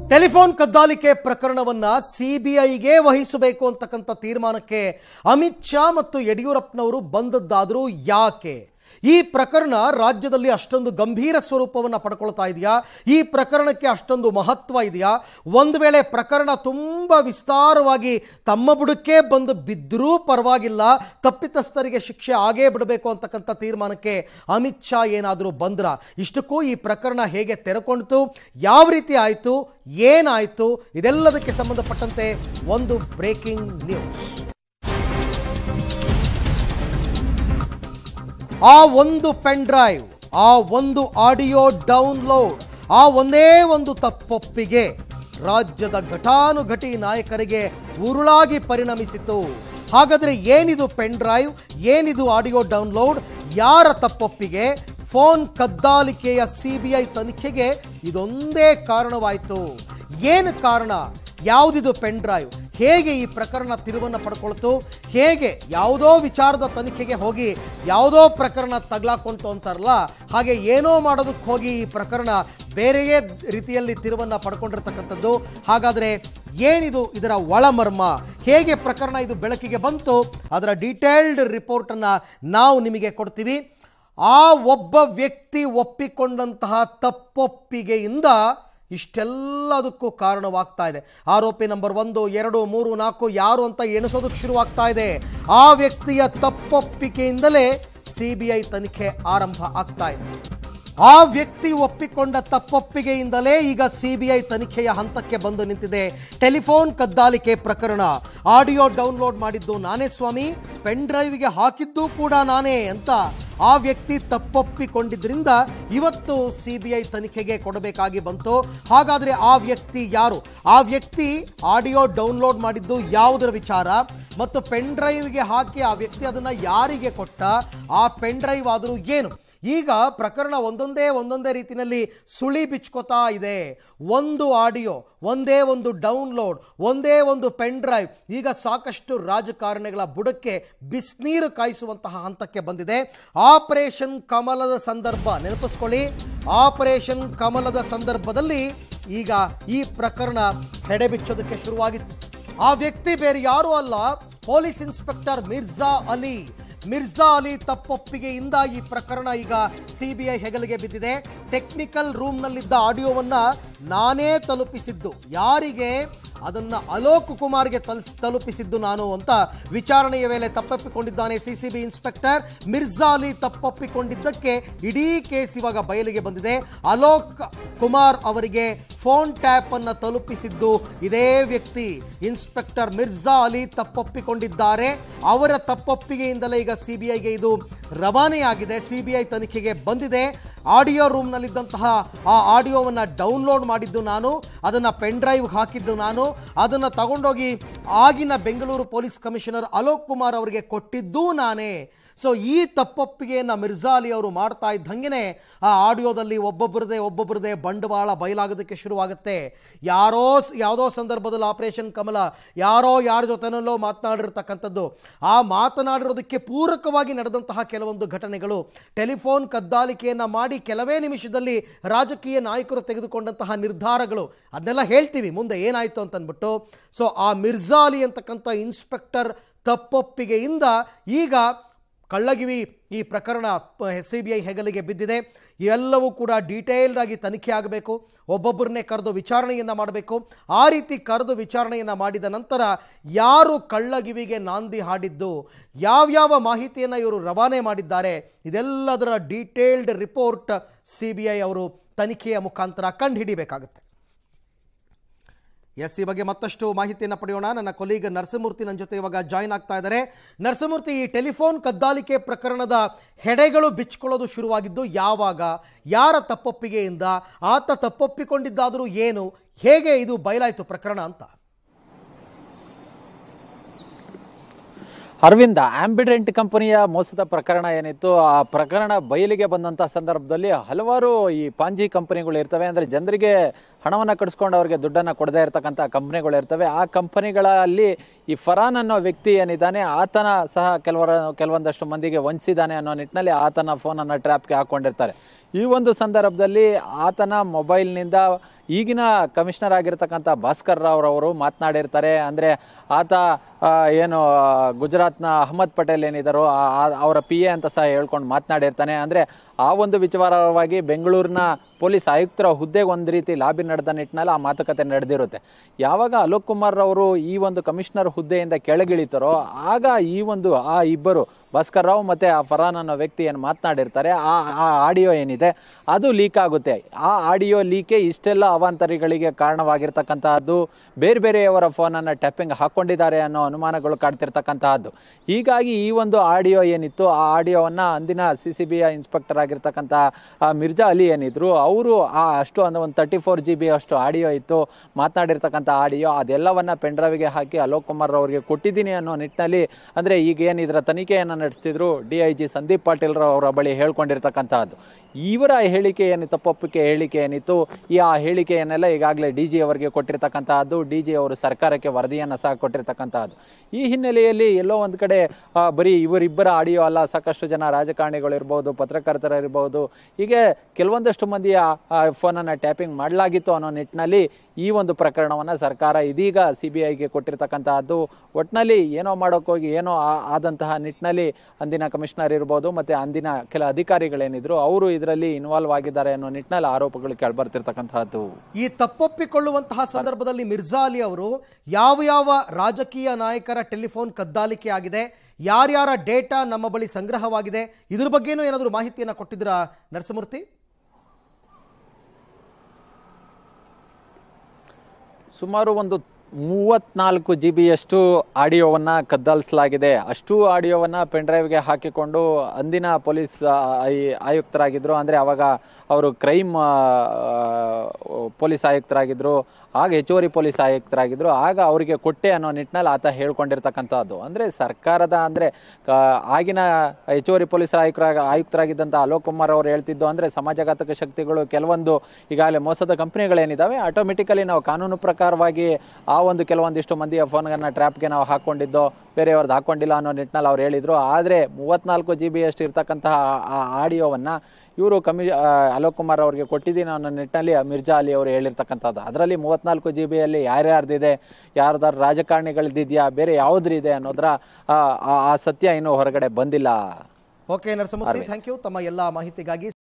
telephone ಕದ್ದಾಲಿಕೆ ಪ್ರಕರಣವನ್ನ ಸಿಬಿಐಗೆ ವಹಿಸಬೇಕು ಅಂತಕ್ಕಂಥ ತೀರ್ಮಾನಕ್ಕೆ ಅಮಿತ್ ಶಾ ಮತ್ತು ಯಡಿಯೂರಪ್ಪನವರು ಬಂದದ್ದಾದರೂ ಯಾಕೆ ಈ ಪ್ರಕರಣ ರಾಜ್ಯದಲ್ಲಿ ಅಷ್ಟೊಂದು ಗಂಭೀರ ಸ್ವರೂಪವನ್ನು ಪಡ್ಕೊಳ್ತಾ ಇದೆಯಾ ಈ ಪ್ರಕರಣಕ್ಕೆ ಅಷ್ಟೊಂದು ಮಹತ್ವ ಇದೆಯಾ ಒಂದು ವೇಳೆ ಪ್ರಕರಣ ತುಂಬ ವಿಸ್ತಾರವಾಗಿ ತಮ್ಮ ಬುಡಕ್ಕೆ ಬಂದು ಬಿದ್ದರೂ ಪರವಾಗಿಲ್ಲ ತಪ್ಪಿತಸ್ಥರಿಗೆ ಶಿಕ್ಷೆ ಆಗೇ ಬಿಡಬೇಕು ಅಂತಕ್ಕಂಥ ತೀರ್ಮಾನಕ್ಕೆ ಅಮಿತ್ ಶಾ ಏನಾದರೂ ಬಂದ್ರ ಇಷ್ಟಕ್ಕೂ ಈ ಪ್ರಕರಣ ಹೇಗೆ ತೆರೆಕೊಂಡಿತು ಯಾವ ರೀತಿ ಆಯಿತು ಏನಾಯಿತು ಇದೆಲ್ಲದಕ್ಕೆ ಸಂಬಂಧಪಟ್ಟಂತೆ ಒಂದು ಬ್ರೇಕಿಂಗ್ ನ್ಯೂಸ್ ಆ ಒಂದು ಪೆನ್ ಡ್ರೈವ್ ಆ ಒಂದು ಆಡಿಯೋ ಡೌನ್ಲೋಡ್ ಆ ಒಂದೇ ಒಂದು ತಪ್ಪೊಪ್ಪಿಗೆ ರಾಜ್ಯದ ಘಟಾನುಘಟಿ ನಾಯಕರಿಗೆ ಉರುಳಾಗಿ ಪರಿಣಮಿಸಿತು ಹಾಗಾದರೆ ಏನಿದು ಪೆನ್ ಡ್ರೈವ್ ಏನಿದು ಆಡಿಯೋ ಡೌನ್ಲೋಡ್ ಯಾರ ತಪ್ಪೊಪ್ಪಿಗೆ ಫೋನ್ ಕದ್ದಾಲಿಕೆಯ ಸಿ ಬಿ ಐ ತನಿಖೆಗೆ ಇದೊಂದೇ ಕಾರಣವಾಯಿತು ಏನು ಕಾರಣ ಯಾವುದಿದು ಪೆನ್ ಡ್ರೈವ್ ಹೇಗೆ ಈ ಪ್ರಕರಣ ತಿರುವನ್ನು ಪಡ್ಕೊಳ್ತು ಹೇಗೆ ಯಾವುದೋ ವಿಚಾರದ ತನಿಖೆಗೆ ಹೋಗಿ ಯಾವುದೋ ಪ್ರಕರಣ ತಗ್ಲಾಕೊಂತು ಅಂತಾರಲ್ಲ ಹಾಗೆ ಏನೋ ಮಾಡೋದಕ್ಕೆ ಹೋಗಿ ಈ ಪ್ರಕರಣ ಬೇರೆಯೇ ರೀತಿಯಲ್ಲಿ ತಿರುವನ್ನು ಪಡ್ಕೊಂಡಿರ್ತಕ್ಕಂಥದ್ದು ಹಾಗಾದರೆ ಏನಿದು ಇದರ ಒಳಮರ್ಮ ಹೇಗೆ ಪ್ರಕರಣ ಇದು ಬೆಳಕಿಗೆ ಬಂತು ಅದರ ಡೀಟೇಲ್ಡ್ ರಿಪೋರ್ಟನ್ನು ನಾವು ನಿಮಗೆ ಕೊಡ್ತೀವಿ ಆ ಒಬ್ಬ ವ್ಯಕ್ತಿ ಒಪ್ಪಿಕೊಂಡಂತಹ ತಪ್ಪೊಪ್ಪಿಗೆಯಿಂದ ಇಷ್ಟೆಲ್ಲದಕ್ಕೂ ಕಾರಣವಾಗ್ತಾ ಇದೆ ಆರೋಪಿ ನಂಬರ್ ಒಂದು ಎರಡು ಮೂರು ನಾಲ್ಕು ಯಾರು ಅಂತ ಎಣಿಸೋದಕ್ಕೆ ಶುರುವಾಗ್ತಾ ಇದೆ ಆ ವ್ಯಕ್ತಿಯ ತಪ್ಪೊಪ್ಪಿಗೆಯಿಂದಲೇ ಸಿ ಬಿ ಐ ತನಿಖೆ ಆರಂಭ ಆಗ್ತಾ ಇದೆ ಆ ವ್ಯಕ್ತಿ ಒಪ್ಪಿಕೊಂಡ ತಪ್ಪೊಪ್ಪಿಗೆಯಿಂದಲೇ ಈಗ ಸಿಬಿಐ ತನಿಖೆಯ ಹಂತಕ್ಕೆ ಬಂದು ನಿಂತಿದೆ ಟೆಲಿಫೋನ್ ಕದ್ದಾಲಿಕೆ ಪ್ರಕರಣ ಆಡಿಯೋ ಡೌನ್ಲೋಡ್ ಮಾಡಿದ್ದು ನಾನೇ ಸ್ವಾಮಿ ಪೆನ್ ಡ್ರೈವ್ಗೆ ಹಾಕಿದ್ದು ಕೂಡ ನಾನೇ ಅಂತ ಆ ವ್ಯಕ್ತಿ ತಪ್ಪೊಪ್ಪಿಕೊಂಡಿದ್ರಿಂದ ಇವತ್ತು ಸಿಬಿಐ ತನಿಖೆಗೆ ಕೊಡಬೇಕಾಗಿ ಬಂತು ಹಾಗಾದ್ರೆ ಆ ವ್ಯಕ್ತಿ ಯಾರು ಆ ವ್ಯಕ್ತಿ ಆಡಿಯೋ ಡೌನ್ಲೋಡ್ ಮಾಡಿದ್ದು ಯಾವುದರ ವಿಚಾರ ಮತ್ತು ಪೆನ್ ಡ್ರೈವ್ಗೆ ಹಾಕಿ ಆ ವ್ಯಕ್ತಿ ಅದನ್ನ ಯಾರಿಗೆ ಕೊಟ್ಟ ಆ ಪೆನ್ ಡ್ರೈವ್ ಆದರೂ ಏನು ಈಗ ಪ್ರಕರಣ ಒಂದೊಂದೇ ಒಂದೊಂದೇ ರೀತಿಯಲ್ಲಿ ಸುಳಿ ಬಿಚ್ಕೋತಾ ಇದೆ ಒಂದು ಆಡಿಯೋ ಒಂದೇ ಒಂದು ಡೌನ್ಲೋಡ್ ಒಂದೇ ಒಂದು ಪೆನ್ ಡ್ರೈವ್ ಈಗ ಸಾಕಷ್ಟು ರಾಜಕಾರಣಿಗಳ ಬುಡಕ್ಕೆ ಬಿಸಿನೀರು ಕಾಯಿಸುವಂತಹ ಹಂತಕ್ಕೆ ಬಂದಿದೆ ಆಪರೇಷನ್ ಕಮಲದ ಸಂದರ್ಭ ನೆನಪಿಸ್ಕೊಳ್ಳಿ ಆಪರೇಷನ್ ಕಮಲದ ಸಂದರ್ಭದಲ್ಲಿ ಈಗ ಈ ಪ್ರಕರಣ ಹೆಡೆಬಿಚ್ಚೋದಕ್ಕೆ ಶುರುವಾಗಿತ್ತು ಆ ವ್ಯಕ್ತಿ ಬೇರೆ ಯಾರೂ ಅಲ್ಲ ಪೊಲೀಸ್ ಇನ್ಸ್ಪೆಕ್ಟರ್ ಮಿರ್ಜಾ ಅಲಿ ಮಿರ್ಜಾ ಅಲಿ ತಪ್ಪೊಪ್ಪಿಗೆಯಿಂದ ಈ ಪ್ರಕರಣ ಈಗ ಸಿಬಿಐ ಹೆಗಲಿಗೆ ಬಿದ್ದಿದೆ ಟೆಕ್ನಿಕಲ್ ರೂಮ್ನಲ್ಲಿದ್ದ ಆಡಿಯೋವನ್ನ ನಾನೇ ತಲುಪಿಸಿದ್ದು ಯಾರಿಗೆ ಅದನ್ನ ಅಲೋಕ್ ಕುಮಾರ್ಗೆ ತಲ್ ತಲುಪಿಸಿದ್ದು ನಾನು ಅಂತ ವಿಚಾರಣೆಯ ವೇಳೆ ತಪ್ಪೊಪ್ಪಿಕೊಂಡಿದ್ದಾನೆ ಸಿಸಿಬಿ ಇನ್ಸ್ಪೆಕ್ಟರ್ ಮಿರ್ಜಾ ಅಲಿ ತಪ್ಪೊಪ್ಪಿಕೊಂಡಿದ್ದಕ್ಕೆ ಇಡೀ ಕೇಸ್ ಇವಾಗ ಬಯಲಿಗೆ ಬಂದಿದೆ ಅಲೋಕ್ ಕುಮಾರ್ ಅವರಿಗೆ ಫೋನ್ ಟ್ಯಾಪ್ ಅನ್ನ ತಲುಪಿಸಿದ್ದು ಇದೇ ವ್ಯಕ್ತಿ ಇನ್ಸ್ಪೆಕ್ಟರ್ ಮಿರ್ಜಾ ಅಲಿ ತಪ್ಪೊಪ್ಪಿಕೊಂಡಿದ್ದಾರೆ ಅವರ ತಪ್ಪೊಪ್ಪಿಗೆಯಿಂದಲೇ ಈಗ ಸಿಬಿಐಗೆ ಇದು ರವಾನೆಯಾಗಿದೆ ಸಿಬಿಐ ತನಿಖೆಗೆ ಬಂದಿದೆ ಆಡಿಯೋ ರೂಮ್ನಲ್ಲಿದ್ದಂತಹ ಆ ಆಡಿಯೋವನ್ನು ಡೌನ್ಲೋಡ್ ಮಾಡಿದ್ದು ನಾನು ಅದನ್ನು ಪೆನ್ ಡ್ರೈವ್ ಹಾಕಿದ್ದು ನಾನು ಅದನ್ನು ತಗೊಂಡೋಗಿ ಆಗಿನ ಬೆಂಗಳೂರು ಪೊಲೀಸ್ ಕಮಿಷನರ್ ಅಲೋಕ್ ಕುಮಾರ್ ಅವರಿಗೆ ಕೊಟ್ಟಿದ್ದೂ ನಾನೇ ಸೊ ಈ ತಪ್ಪೊಪ್ಪಿಗೆಯನ್ನು ಮಿರ್ಜಾ ಅಲಿ ಅವರು ಮಾಡ್ತಾ ಇದ್ದಂಗೆ ಆ ಆಡಿಯೋದಲ್ಲಿ ಒಬ್ಬೊಬ್ಬರದೇ ಒಬ್ಬೊಬ್ಬರದೇ ಬಂಡವಾಳ ಬಯಲಾಗೋದಕ್ಕೆ ಶುರುವಾಗುತ್ತೆ ಯಾರೋ ಸ್- ಯಾವುದೋ ಸಂದರ್ಭದಲ್ಲಿ ಆಪರೇಷನ್ ಕಮಲ ಯಾರೋ ಯಾರ ಜೊತೆನಲ್ಲೋ ಮಾತನಾಡಿರ್ತಕ್ಕಂಥದ್ದು ಆ ಮಾತನಾಡಿರೋದಕ್ಕೆ ಪೂರಕವಾಗಿ ನಡೆದಂತಹ ಕೆಲವೊಂದು ಘಟನೆಗಳು ಟೆಲಿಫೋನ್ ಕದ್ದಾಲಿಕೆಯನ್ನು ಮಾಡಿ ಕೆಲವೇ ನಿಮಿಷದಲ್ಲಿ ರಾಜಕೀಯ ನಾಯಕರು ತೆಗೆದುಕೊಂಡಂತಹ ನಿರ್ಧಾರಗಳು ಅದನ್ನೆಲ್ಲ ಹೇಳ್ತೀವಿ ಮುಂದೆ ಏನಾಯಿತು ಅಂತಂದ್ಬಿಟ್ಟು ಸೊ ಆ ಮಿರ್ಜಾ ಅಲಿ ಅಂತಕ್ಕಂಥ ಇನ್ಸ್ಪೆಕ್ಟರ್ ತಪ್ಪೊಪ್ಪಿಗೆಯಿಂದ ಈಗ ಕಳ್ಳಗಿವಿ ಈ ಪ್ರಕರಣ ಸಿ ಬಿ ಐ ಹೆಗಲಿಗೆ ಬಿದ್ದಿದೆ ಇವೆಲ್ಲವೂ ಕೂಡ ಡೀಟೇಲ್ಡ್ ಆಗಿ ತನಿಖೆ ಆಗಬೇಕು ಒಬ್ಬೊಬ್ಬರನ್ನೇ ಕರೆದು ವಿಚಾರಣೆಯನ್ನು ಮಾಡಬೇಕು ಆ ರೀತಿ ಕರೆದು ವಿಚಾರಣೆಯನ್ನು ಮಾಡಿದ ನಂತರ ಯಾರು ಕಳ್ಳಗಿವಿಗೆ ನಾಂದಿ ಹಾಡಿದ್ದು ಯಾವ್ಯಾವ ಮಾಹಿತಿಯನ್ನು ಇವರು ರವಾನೆ ಮಾಡಿದ್ದಾರೆ ಇದೆಲ್ಲದರ detailed report C B I ಅವರು ತನಿಖೆಯ ಮುಖಾಂತರ ಕಂಡುಹಿಡಿಬೇಕಾಗುತ್ತೆ ಎಸ್ ಈ ಬಗ್ಗೆ ಮತ್ತಷ್ಟು ಮಾಹಿತಿಯನ್ನು ಪಡೆಯೋಣ ನನ್ನ ಕೊಲೀಗ್ ನರಸಿಂಹಮೂರ್ತಿ ನನ್ನ ಜೊತೆ ಇವಾಗ ಜಾಯ್ನ್ ಆಗ್ತಾ ಇದ್ದಾರೆ ನರಸಿಂಹಮೂರ್ತಿ ಈ ಟೆಲಿಫೋನ್ ಕದ್ದಾಲಿಕೆ ಪ್ರಕರಣದ ಹೆಡೆಗಳು ಬಿಚ್ಕೊಳ್ಳೋದು ಶುರುವಾಗಿದ್ದು ಯಾವಾಗ ಯಾರ ತಪ್ಪೊಪ್ಪಿಗೆಯಿಂದ ಆತ ತಪ್ಪೊಪ್ಪಿಕೊಂಡಿದ್ದಾದರೂ ಏನು ಹೇಗೆ ಇದು ಬಯಲಾಯಿತು ಪ್ರಕರಣ ಅಂತ ಅರವಿಂದ ಆಂಬಿಡೆಂಟ್ ಕಂಪನಿಯ ಮೋಸದ ಪ್ರಕರಣ ಏನಿತ್ತು ಆ ಪ್ರಕರಣ ಬಯಲಿಗೆ ಬಂದಂಥ ಸಂದರ್ಭದಲ್ಲಿ ಹಲವಾರು ಈ ಪಾಂಜಿ ಕಂಪನಿಗಳು ಇರ್ತವೆ ಅಂದರೆ ಜನರಿಗೆ ಹಣವನ್ನು ಕಡಿಸ್ಕೊಂಡು ಅವ್ರಿಗೆ ದುಡ್ಡನ್ನು ಕೊಡದೇ ಇರತಕ್ಕಂಥ ಕಂಪನಿಗಳು ಇರ್ತವೆ ಆ ಕಂಪನಿಗಳಲ್ಲಿ ಈ ಫರಾನ್ ಅನ್ನೋ ವ್ಯಕ್ತಿ ಏನಿದ್ದಾನೆ ಆತನ ಸಹ ಕೆಲವರ ಕೆಲವೊಂದಷ್ಟು ಮಂದಿಗೆ ವಂಚಿಸಿದ್ದಾನೆ ಅನ್ನೋ ನಿಟ್ಟಿನಲ್ಲಿ ಆತನ ಫೋನನ್ನು ಟ್ರ್ಯಾಪ್ಗೆ ಹಾಕ್ಕೊಂಡಿರ್ತಾರೆ ಈ ಒಂದು ಸಂದರ್ಭದಲ್ಲಿ ಆತನ ಮೊಬೈಲ್ನಿಂದ ಈಗಿನ ಕಮಿಷನರ್ ಆಗಿರ್ತಕ್ಕಂಥ ಭಾಸ್ಕರ್ ರಾವ್ ಅವರು ಮಾತನಾಡಿರ್ತಾರೆ ಅಂದ್ರೆ ಆತ ಆ, ಏನು ಆ, ಗುಜರಾತ್ನ ಅಹಮದ್ ಪಟೇಲ್ ಏನಿದಾರೋ ಆ- ಆ- ಅವರ ಪಿ ಎ ಅಂತ ಸಹ ಹೇಳ್ಕೊಂಡು ಮಾತನಾಡಿರ್ತಾನೆ ಅಂದ್ರೆ ಆ ಒಂದು ವಿಚಾರವಾಗಿ ಬೆಂಗಳೂರಿನ ಪೊಲೀಸ್ ಆಯುಕ್ತರ ಹುದ್ದೆಗೆ ಒಂದು ರೀತಿ ಲಾಬಿ ನಡೆದ ನಿಟ್ಟಿನಲ್ಲಿ ಆ ಮಾತುಕತೆ ನಡೆದಿರುತ್ತೆ ಯಾವಾಗ ಅಲೋಕ್ ಕುಮಾರ್ ಅವರು ಈ ಒಂದು ಕಮಿಷನರ್ ಹುದ್ದೆಯಿಂದ ಕೆಳಗಿಳಿತಾರೋ ಆಗ ಈ ಒಂದು ಆ ಇಬ್ಬರು ಭಾಸ್ಕರ್ ರಾವ್ ಮತ್ತೆ ಆ ಫರಾನ್ ಅನ್ನೋ ವ್ಯಕ್ತಿ ಏನು ಮಾತನಾಡಿರ್ತಾರೆ ಆ ಆ ಆಡಿಯೋ ಏನಿದೆ ಅದು ಲೀಕ್ ಆಗುತ್ತೆ ಆ ಆಡಿಯೋ ಲೀಕೆ ಇಷ್ಟೆಲ್ಲ ಅವಾಂತರಿಗಳಿಗೆ ಕಾರಣವಾಗಿರ್ತಕ್ಕಂತಹದ್ದು ಬೇರೆ ಬೇರೆಯವರ ಫೋನನ್ನು ಟ್ಯಾಪಿಂಗ್ ಹಾಕೊಂಡಿದ್ದಾರೆ ಅನ್ನೋ ಅನುಮಾನಗಳು ಕಾಡ್ತಿರ್ತಕ್ಕಂತಹದ್ದು ಹೀಗಾಗಿ ಈ ಒಂದು ಆಡಿಯೋ ಏನಿತ್ತು ಆ ಆಡಿಯೋವನ್ನ ಅಂದಿನ ಸಿ ಸಿ ಬಿ ಇನ್ಸ್ಪೆಕ್ಟರ್ ಆಗಿರ್ತಕ್ಕಂಥ ಆ ಮಿರ್ಜಾ ಅಲಿ ಏನಿದ್ರು ಅವರು ಆ ಅಷ್ಟು ಅಂದ್ರೆ ಒಂದು ತರ್ಟಿ ಫೋರ್ ಜಿ ಬಿ ಅಷ್ಟು ಆಡಿಯೋ ಇತ್ತು ಮಾತನಾಡಿರ್ತಕ್ಕಂಥ ಆಡಿಯೋ ಅದೆಲ್ಲವನ್ನ ಪೆಂಡ್ರೈವ್ಗೆ ಹಾಕಿ ಅಲೋಕ್ ಕುಮಾರ್ ಅವರಿಗೆ ಕೊಟ್ಟಿದ್ದೀನಿ ಅನ್ನೋ ನಿಟ್ಟಿನಲ್ಲಿ ಅಂದ್ರೆ ಈಗ ಏನು ಇದರ ತನಿಖೆಯನ್ನು ನಡೆಸ್ತಿದ್ರು D I G Sandeep Patil ಅವರ ಬಳಿ ಹೇಳ್ಕೊಂಡಿರ್ತಕ್ಕಂತಹದ್ದು ಇವರ ಹೇಳಿಕೆ ಏನಿತ್ತು ತಪ್ಪೊಪ್ಪಿಗೆ ಹೇಳಿಕೆ ಏನಿತ್ತು ಈ ಆ ಹೇಳಿಕೆಯನ್ನೆಲ್ಲ ಈಗಾಗಲೇ ಡಿ ಜಿ ಅವರಿಗೆ ಕೊಟ್ಟಿರ್ತಕ್ಕಂತಹದ್ದು ಡಿ ಜಿ ಅವರು ಸರ್ಕಾರಕ್ಕೆ ವರದಿಯನ್ನು ಸಹ ಕೊಟ್ಟಿರ್ತಕ್ಕಂತಹದ್ದು ಈ ಹಿನ್ನೆಲೆಯಲ್ಲಿ ಎಲ್ಲೋ ಒಂದು ಕಡೆ ಆ, ಬರೀ ಇವರಿಬ್ಬರ ಆಡಿಯೋ ಅಲ್ಲ ಸಾಕಷ್ಟು ಜನ ರಾಜಕಾರಣಿಗಳು ಇರ್ಬೋದು ಪತ್ರಕರ್ತರು ಇರ್ಬೋದು ಹೀಗೆ ಕೆಲವೊಂದಷ್ಟು ಮಂದಿಯ ಫೋನನ್ನು ಟ್ಯಾಪಿಂಗ್ ಮಾಡಲಾಗಿತ್ತು ಅನ್ನೋ ನಿಟ್ಟಿನಲ್ಲಿ ಈ ಒಂದು ಪ್ರಕರಣವನ್ನು ಸರ್ಕಾರ ಇದೀಗ ಸಿ ಬಿ ಐಗೆ ಕೊಟ್ಟಿರ್ತಕ್ಕಂತಹದ್ದು ಒಟ್ಟಿನಲ್ಲಿ ಏನೋ ಮಾಡೋಕ್ಕೋಗಿ ಏನೋ ಆ- ಆದಂತಹ ನಿಟ್ಟಿನಲ್ಲಿ ಅಂದಿನ ಕಮಿಷನರ್ ಇರ್ಬೋದು ಮತ್ತೆ ಅಂದಿನ ಕೆಲ ಅಧಿಕಾರಿಗಳೇನಿದ್ರು ಅವರು ಇದರಲ್ಲಿ ಇನ್ವಾಲ್ವ್ ಆಗಿದ್ದಾರೆ ಅನ್ನೋ ನಿಟ್ಟಿನಲ್ಲಿ ಆರೋಪಗಳು ಕೇಳ್ಬರ್ತಿರ್ತಕ್ಕಂತಹದ್ದು ಈ ತಪ್ಪೊಪ್ಪಿಕೊಳ್ಳುವಂತಹ ಸಂದರ್ಭದಲ್ಲಿ ಮಿರ್ಜಾ ಅಲಿ ಅವರು ಯಾವ ಯಾವ ರಾಜಕೀಯ ನಾಯಕರ ಟೆಲಿಫೋನ್ ಕದ್ದಾಲಿಕೆ ಆಗಿದೆ ಯಾರ್ಯಾರ ಡೇಟಾ ನಮ್ಮ ಬಳಿ ಸಂಗ್ರಹವಾಗಿದೆ ಇದ್ರ ಬಗ್ಗೆನೂ ಏನಾದರೂ ಮಾಹಿತಿಯನ್ನು ಕೊಟ್ಟಿದ್ದೀರಾ ನರಸಮೂರ್ತಿ ಸುಮಾರು ಒಂದು ಮೂವತ್ನಾಲ್ಕು ಜಿ ಬಿಯಷ್ಟು ಆಡಿಯೋವನ್ನು ಕದ್ದಾಲಿಸಲಾಗಿದೆ ಅಷ್ಟು ಆಡಿಯೋವನ್ನು ಪೆನ್ಡ್ರೈವ್ಗೆ ಹಾಕಿಕೊಂಡು ಅಂದಿನ ಪೊಲೀಸ್ ಆ, ಆಯ್- ಆಯುಕ್ತರಾಗಿದ್ದರು ಅಂದರೆ ಅವಾಗ ಅವರು ಕ್ರೈಮ್ ಆ, ಪೊಲೀಸ್ ಆಯುಕ್ತರಾಗಿದ್ದರು ಆಗ ಹೆಚ್ಚುವರಿ ಪೊಲೀಸ್ ಆಯುಕ್ತರಾಗಿದ್ದರು ಆಗ ಅವರಿಗೆ ಕೊಟ್ಟೆ ಅನ್ನೋ ನಿಟ್ಟಿನಲ್ಲಿ ಆತ ಹೇಳ್ಕೊಂಡಿರ್ತಕ್ಕಂಥದ್ದು ಅಂದರೆ ಸರ್ಕಾರದ ಅಂದರೆ ಆಗಿನ ಹೆಚ್ಚುವರಿ ಪೊಲೀಸ್ ಆಯುಕ್ತರಾಗ ಆಯುಕ್ತರಾಗಿದ್ದಂಥ ಅಲೋಕ್ ಕುಮಾರ್ ಅವರು ಹೇಳ್ತಿದ್ದು ಅಂದರೆ ಸಮಾಜಘಾತಕ ಶಕ್ತಿಗಳು ಕೆಲವೊಂದು ಈಗಾಗಲೇ ಮೋಸದ ಕಂಪ್ನಿಗಳೇನಿದ್ದಾವೆ ಆಟೋಮೆಟಿಕಲಿ ನಾವು ಕಾನೂನು ಪ್ರಕಾರವಾಗಿ ಆ ಒಂದು ಕೆಲವೊಂದಿಷ್ಟು ಮಂದಿಯ ಫೋನ್ಗಳನ್ನ ಟ್ರ್ಯಾಪ್ಗೆ ನಾವು ಹಾಕ್ಕೊಂಡಿದ್ದೋ ಬೇರೆಯವ್ರದ್ದು ಹಾಕ್ಕೊಂಡಿಲ್ಲ ಅನ್ನೋ ನಿಟ್ಟಿನಲ್ಲಿ ಅವ್ರು ಹೇಳಿದರು ಆದರೆ ಮೂವತ್ನಾಲ್ಕು ಜಿ ಬಿ ಅಷ್ಟು ಇರ್ತಕ್ಕಂತಹ ಆ ಆಡಿಯೋವನ್ನು ಇವರು ಕಮಿ ಆ, ಅಲೋಕ್ ಕುಮಾರ್ ಅವರಿಗೆ ಕೊಟ್ಟಿದ್ದೀನಿ ಅನ್ನೋ ನಿಟ್ಟಿನಲ್ಲಿ ಮಿರ್ಜಾ ಅಲಿ ಅವರು ಹೇಳಿರ್ತಕ್ಕಂಥದ್ದು ಅದರಲ್ಲಿ ಮೂವತ್ನಾಲ್ಕು ಜಿ ಬಿಯಲ್ಲಿ ಯಾರ್ಯಾರ್ದಿದೆ ಯಾರ್ದಾರು ರಾಜಕಾರಣಿಗಳದ್ದಿದೆಯಾ ಬೇರೆ ಯಾವುದ್ರಿದೆ ಅನ್ನೋದರ ಆ ಆ- ಆ ಸತ್ಯ ಇನ್ನೂ ಹೊರಗಡೆ ಬಂದಿಲ್ಲ ಓಕೆ ನರಸಮೂರ್ತಿ ಥ್ಯಾಂಕ್ ಯು ತಮ್ಮ ಎಲ್ಲ ಮಾಹಿತಿಗಾಗಿ